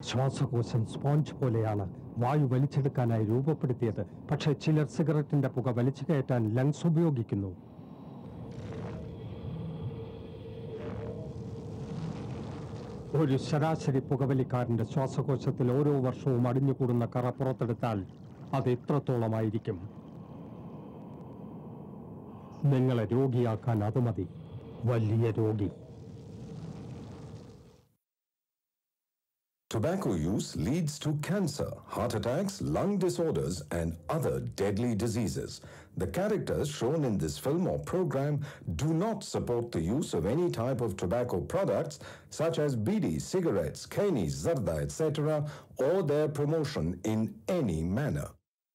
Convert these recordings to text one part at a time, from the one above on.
ശ്വാസകോശം സ്പോഞ്ച് പോലെയാണ് വായു വലിച്ചെടുക്കാനായി രൂപപ്പെടുത്തിയത് പക്ഷേ ചിലർ സിഗരറ്റിന്റെ പുക വലിച്ചു കയറ്റാൻ ലങ്സ് ഉപയോഗിക്കുന്നു ഒരു ശരാശരി പുകവലിക്കാരന്റെ ശ്വാസകോശത്തിൽ ഓരോ വർഷവും അടിഞ്ഞുകൂടുന്ന കറ പുറത്തെടുത്താൽ അത് എത്രത്തോളമായിരിക്കും നിങ്ങളെ രോഗിയാക്കാൻ അത് മതി വലിയ രോഗി Tobacco use leads to cancer, heart attacks, lung disorders, and other deadly diseases. The characters shown in this film or program do not support the use of any type of tobacco products such as bidi, cigarettes, kani, zarda, etc., or their promotion in any manner.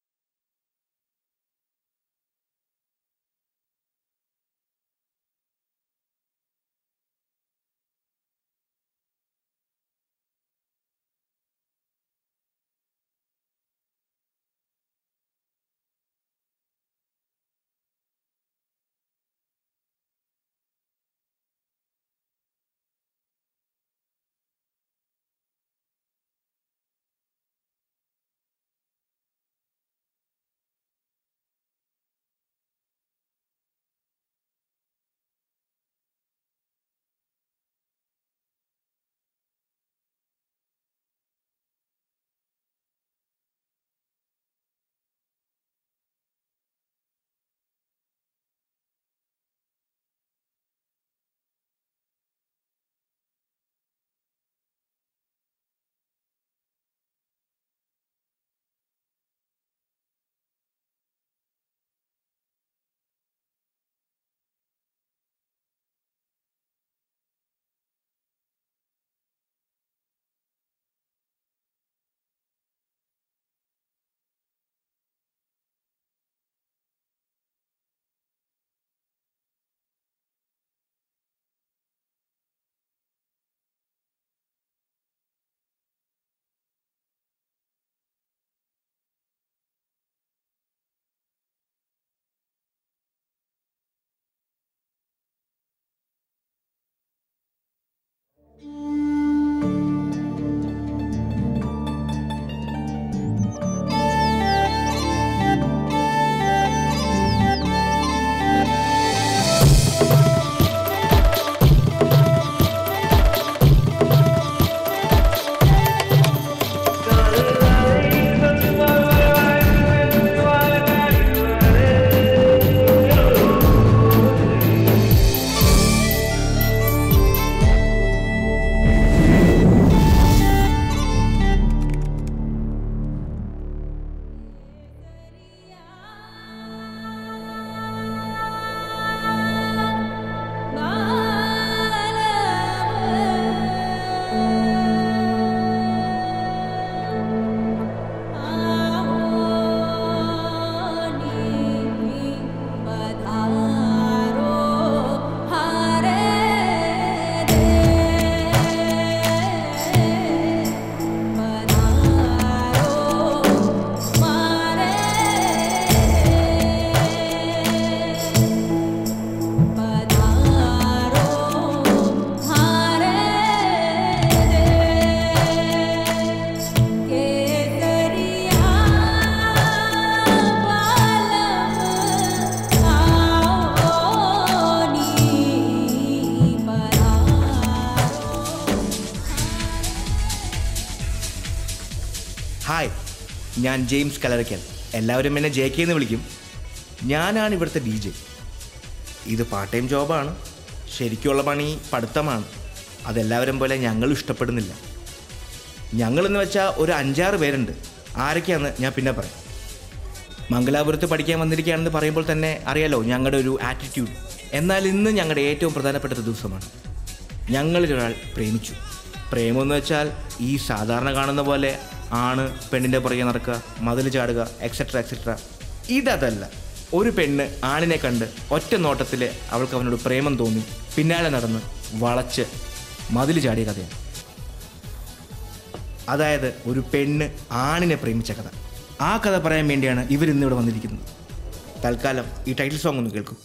Hi ഞാൻ James Kalarakkal എല്ലാവരും എന്നെ J K എന്ന് വിളിക്കും ഞാനാണ് ഇവിടുത്തെ D J ഇത് part time ജോബാണ് ശരിക്കുള്ള പണി പഠിത്തമാണ് അതെല്ലാവരും പോലെ ഞങ്ങളും ഇഷ്ടപ്പെടുന്നില്ല ഞങ്ങളെന്ന് വെച്ചാൽ ഒരു അഞ്ചാറ് പേരുണ്ട് ആരൊക്കെയാണെന്ന് ഞാൻ പിന്നെ പറയാം മംഗലാപുരത്ത് പഠിക്കാൻ വന്നിരിക്കുകയാണെന്ന് പറയുമ്പോൾ തന്നെ അറിയാലോ ഞങ്ങളുടെ ഒരു ആറ്റിറ്റ്യൂഡ് എന്നാൽ ഇന്ന് ഞങ്ങളുടെ ഏറ്റവും പ്രധാനപ്പെട്ട ഒരു ദിവസമാണ് ഞങ്ങളിലൊരാൾ പ്രേമിച്ചു പ്രേമമെന്ന് വെച്ചാൽ ഈ സാധാരണ കാണുന്ന പോലെ ആണ് പെണ്ണിൻ്റെ പുറകെ നടക്കുക മതിൽ ചാടുക എക്സെട്ര എക്സെട്ര ഇതല്ല ഒരു പെണ്ണ് ആണിനെ കണ്ട് ഒറ്റ നോട്ടത്തിൽ അവൾക്ക് അവനോട് പ്രേമം തോന്നി പിന്നാലെ നടന്ന് വളച്ച് മതിൽ ചാടിയ കഥയാണ് അതായത് ഒരു പെണ്ണ് ആണിനെ പ്രേമിച്ച കഥ ആ കഥ പറയാൻ വേണ്ടിയാണ് ഇവരിന്ന് ഇവിടെ വന്നിരിക്കുന്നത് തൽക്കാലം ഈ ടൈറ്റിൽ സോങ് ഒന്ന് കേൾക്കും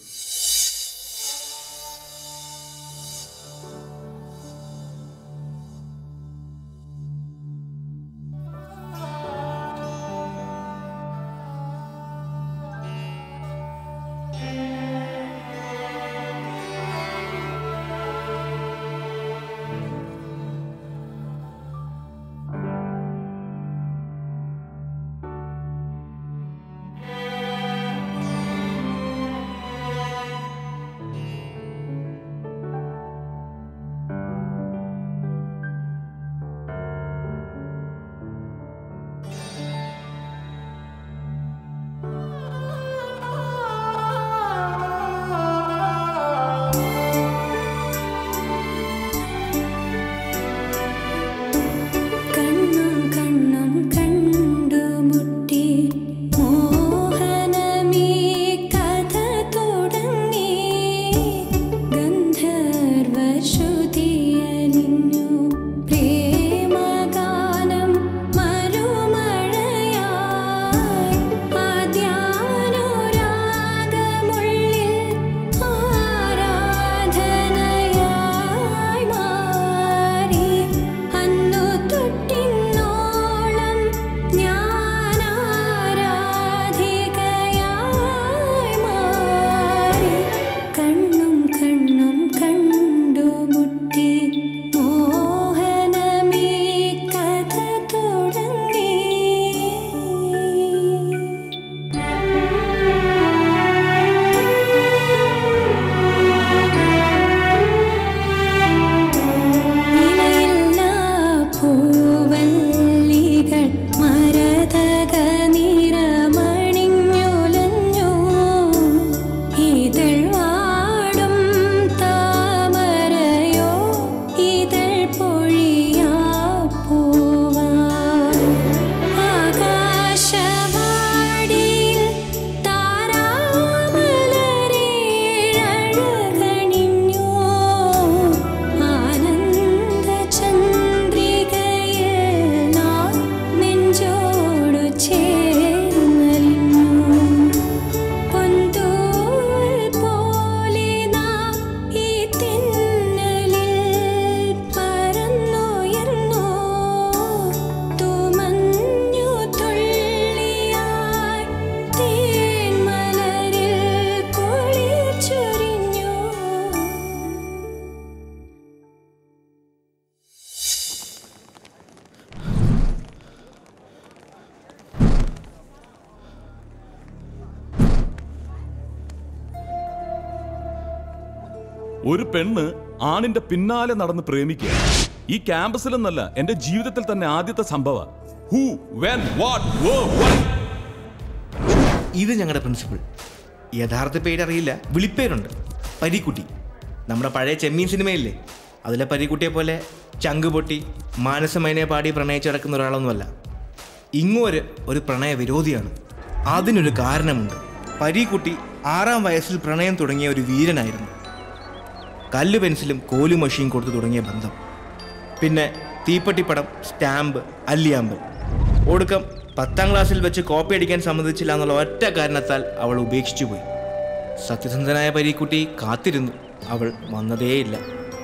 ഒരു പെണ്ണ് ആണിന്റെ പിന്നാലെ നടന്ന് പ്രേമിക്കുക ഈ ക്യാമ്പസിലെന്നല്ല എന്റെ ജീവിതത്തിൽ തന്നെ ആദ്യത്തെ സംഭവ ഹൂ വെൻ വാട്ട് വൈ ഇത് ഞങ്ങളുടെ പ്രിൻസിപ്പിൾ യഥാർത്ഥ പേരറിയില്ല വിളിപ്പേരുണ്ട് പരീക്കുട്ടി നമ്മുടെ പഴയ ചെമ്മീൻ സിനിമയില്ലേ അതിലെ പരീക്കുട്ടിയെ പോലെ ചങ്ക് പൊട്ടി മാനസമൈനെ പാടി പ്രണയിച്ച് കിടക്കുന്ന ഒരാളൊന്നുമല്ല ഇങ്ങോര് ഒരു പ്രണയ വിരോധിയാണ് അതിനൊരു കാരണമുണ്ട് പരീക്കുട്ടി ആറാം വയസ്സിൽ പ്രണയം തുടങ്ങിയ ഒരു വീരനായിരുന്നു കല്ല് പെൻസിലും കോലു മഷിയും കൊടുത്തു തുടങ്ങിയ ബന്ധം പിന്നെ തീപ്പെട്ടിപ്പടം സ്റ്റാമ്പ് അല്ലിയാമ്പൽ ഒടുക്കം പത്താം ക്ലാസ്സിൽ വെച്ച് കോപ്പി അടിക്കാൻ സമ്മതിച്ചില്ല എന്നുള്ള ഒറ്റ കാരണത്താൽ അവൾ ഉപേക്ഷിച്ചു പോയി സത്യസന്ധനായ പരീക്കുട്ടി കാത്തിരുന്നു അവൾ വന്നതേയില്ല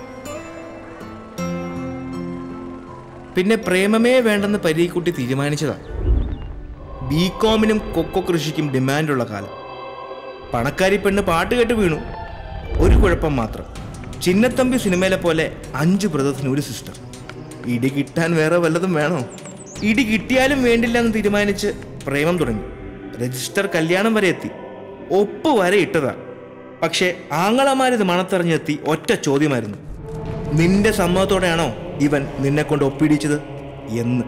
പിന്നെ പ്രേമമേ വേണ്ടെന്ന് പരീക്കുട്ടി തീരുമാനിച്ചതാണ് ബി കോമിനും കൊക്കോ കൃഷിക്കും ഡിമാൻഡുള്ള കാലം പണക്കാരി പെണ്ണ് പാട്ട് കേട്ട് വീണു ഒരു കുഴപ്പം മാത്രം ചിന്നത്തമ്പി സിനിമയിലെ പോലെ അഞ്ച് ബ്രദേഴ്സിന് ഒരു സിസ്റ്റർ ഇടി കിട്ടാൻ വേറെ വല്ലതും വേണോ ഇടി കിട്ടിയാലും വേണ്ടില്ല എന്ന് തീരുമാനിച്ച് പ്രേമം തുടങ്ങി രജിസ്റ്റർ കല്യാണം വരെ എത്തി ഒപ്പ് വരെ ഇട്ടതാ പക്ഷേ ആങ്ങളമാരിത് മണത്തറിഞ്ഞെത്തി ഒറ്റ ചോദ്യമായിരുന്നു നിന്റെ സമ്മതത്തോടെയാണോ ഇവൻ നിന്നെ കൊണ്ട് ഒപ്പിടിച്ചത് എന്ന്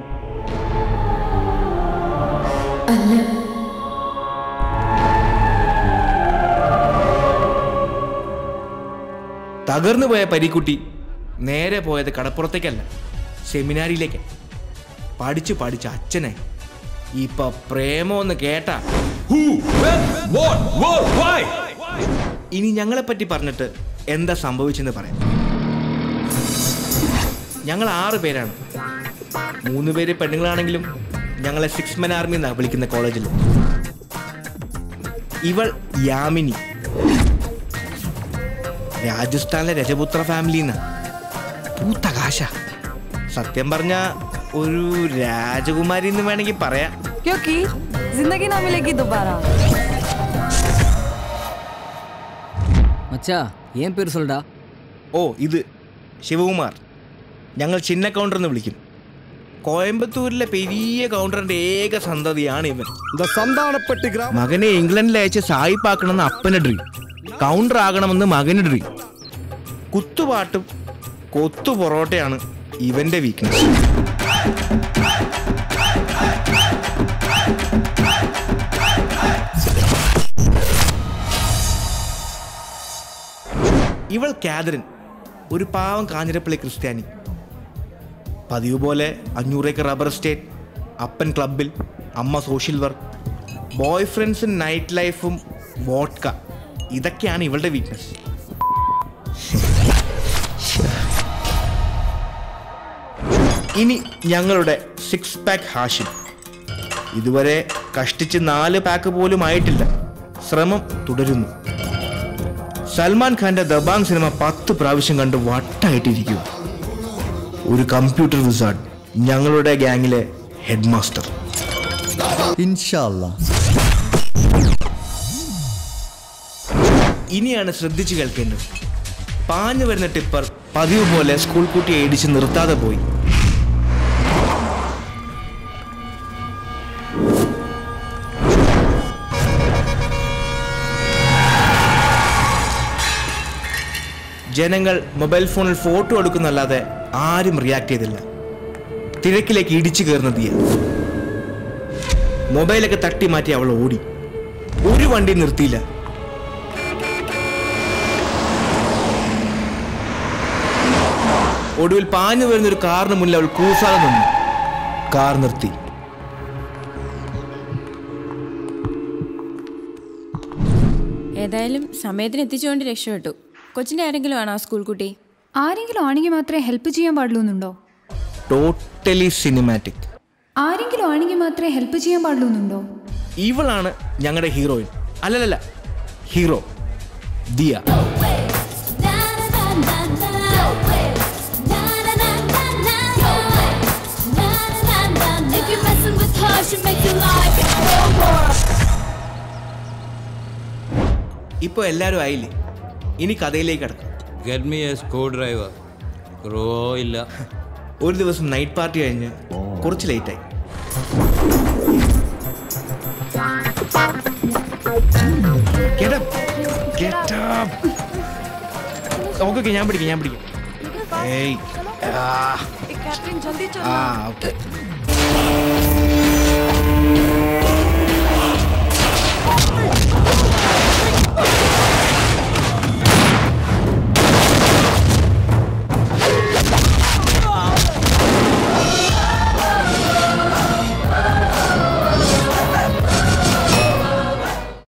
തകർന്നു പോയ പരീക്കുട്ടി നേരെ പോയത് കടപ്പുറത്തേക്കല്ല സെമിനാരിയിലേക്ക് പഠിച്ചു പഠിച്ച അച്ഛനെ ഇപ്പൊ പ്രേമമെന്ന് കേട്ടാ ഹൂ വെൻ വാട്ട് വൈ ഇനി ഞങ്ങളെപ്പറ്റി പറഞ്ഞിട്ട് എന്താ സംഭവിച്ചെന്ന് പറയാം ഞങ്ങൾ ആറ് പേരാണ് മൂന്ന് പേര് പെണ്ണുങ്ങളാണെങ്കിലും ഞങ്ങളെ സിക്സ് മെൻ ആർമി എന്നാണ് വിളിക്കുന്ന കോളേജിൽ ഇവൾ യാമിനി രാജസ്ഥാനിലെ രജപുത്ര ഫാമിലിന്ന് പൂത്ത കാശ സത്യം പറഞ്ഞ ഒരു രാജകുമാരി എന്ന് വേണമെങ്കിൽ പറയാം क्योंकि जिंदगी ना मिलेगी दोबारा மச்சா ஏன் பேர் சொல்டா ഓ ഇത് ശിവകുമാർ ഞങ്ങൾ ചിന്ന കൗണ്ടർ എന്ന് വിളിക്കും കോയമ്പത്തൂരിലെ പെരിയ കൗണ്ടറിന്റെ ഏക സന്തതിയാണ് ഇവൻ ദ സന്താനപ്പെട്ടി ഗ്രാമ മകനെ ഇംഗ്ലണ്ടിൽ അയച്ച് സായിപ്പാക്കണമെന്ന് അപ്പന് ഡ്രീം കൗണ്ടർ ആകണമെന്ന് മകന് ഡ്രീം കുത്തുപാട്ടും കൊത്തു പൊറോട്ടയാണ് ഇവന്റെ വീക്ക്നെസ് ഇവൾ കാതറിൻ ഒരു പാവം കാഞ്ഞിരപ്പള്ളി ക്രിസ്ത്യാനി പതിവ് പോലെ അഞ്ഞൂറേക്കർ റബ്ബർ എസ്റ്റേറ്റ് അപ്പൻ ക്ലബിൽ അമ്മ സോഷ്യൽ വർക്ക് ബോയ് ഫ്രണ്ട്സും നൈറ്റ് ലൈഫും വോട്ട്ക ഇതൊക്കെയാണ് ഇവളുടെ വീക്ക്നെസ് ഇനി ഞങ്ങളുടെ സിക്സ് പാക്ക് ഹാഷിം ഇതുവരെ കഷ്ടിച്ച് നാല് പാക്ക് പോലും ആയിട്ടില്ല ശ്രമം തുടരുന്നു സൽമാൻ ഖാന്റെ ദബാങ് സിനിമ പത്ത് പ്രാവശ്യം കണ്ട് വട്ടായിട്ടിരിക്കുക ഒരു കമ്പ്യൂട്ടർ വിസാർഡ് ഞങ്ങളുടെ ഗ്യാങ്ങിലെ ഹെഡ് മാസ്റ്റർ இன்ஷா ഇനിയാണ് ശ്രദ്ധിച്ചു കേൾക്കേണ്ടത് പാഞ്ഞു വരുന്ന ടിപ്പർ പതിവ് പോലെ സ്കൂൾ കുട്ടിയെ ഇടിച്ച് നിർത്താതെ പോയി ജനങ്ങൾ മൊബൈൽ ഫോണിൽ ഫോട്ടോ എടുക്കുന്നല്ലാതെ ആരും റിയാക്ട് ചെയ്തില്ല തിരക്കിലേക്ക് ഇടിച്ചു കയറുന്ന തീയ മൊബൈലൊക്കെ തട്ടി മാറ്റി അവൾ ഓടി ഒരു വണ്ടി നിർത്തിയില്ല ഒടുവിൽ പാഞ്ഞു വരുന്ന ഒരു കാറിന് മുന്നിൽ അവൾ കൂസാതെ നിന്നു കാർ നിർത്തി ഏതായാലും സമയത്തിന് എത്തിച്ചുകൊണ്ട് രക്ഷപ്പെട്ടു കൊച്ചിൻ്റെ ആരെങ്കിലും ആണോ ആ സ്കൂൾ കുട്ടി ആരെങ്കിലും ആണെങ്കിൽ മാത്രമേ ഹെൽപ്പ് ചെയ്യാൻ പാടുള്ളൂ എന്നുണ്ടോ ടോട്ടലി സിനിമാറ്റിക് ആരെങ്കിലും ആണെങ്കിൽ മാത്രമേ ഹെൽപ്പ് ചെയ്യാൻ പാടുള്ളൂ എന്നുണ്ടോ ഇവളാണ് ഞങ്ങളുടെ ഹീറോയിൻ അല്ലല്ല hero Diya If you're messing with her, she make you like ഇപ്പോൾ എല്ലാവരും ആയില്ലേ ഇനി കഥയിലേക്ക് കിടക്കാം get me a screwdriver ക്രോ ഇല്ല ഒരു ദിവസം നൈറ്റ് പാർട്ടി കഴിഞ്ഞ് കുറച്ച് ലേറ്റായി Get up. Get up. Okay okay ഞാൻ പിടിക്കാം ഞാൻ പിടിക്കാം ഏയ് ആ कैटरिंग जल्दी ആ ഓക്കെ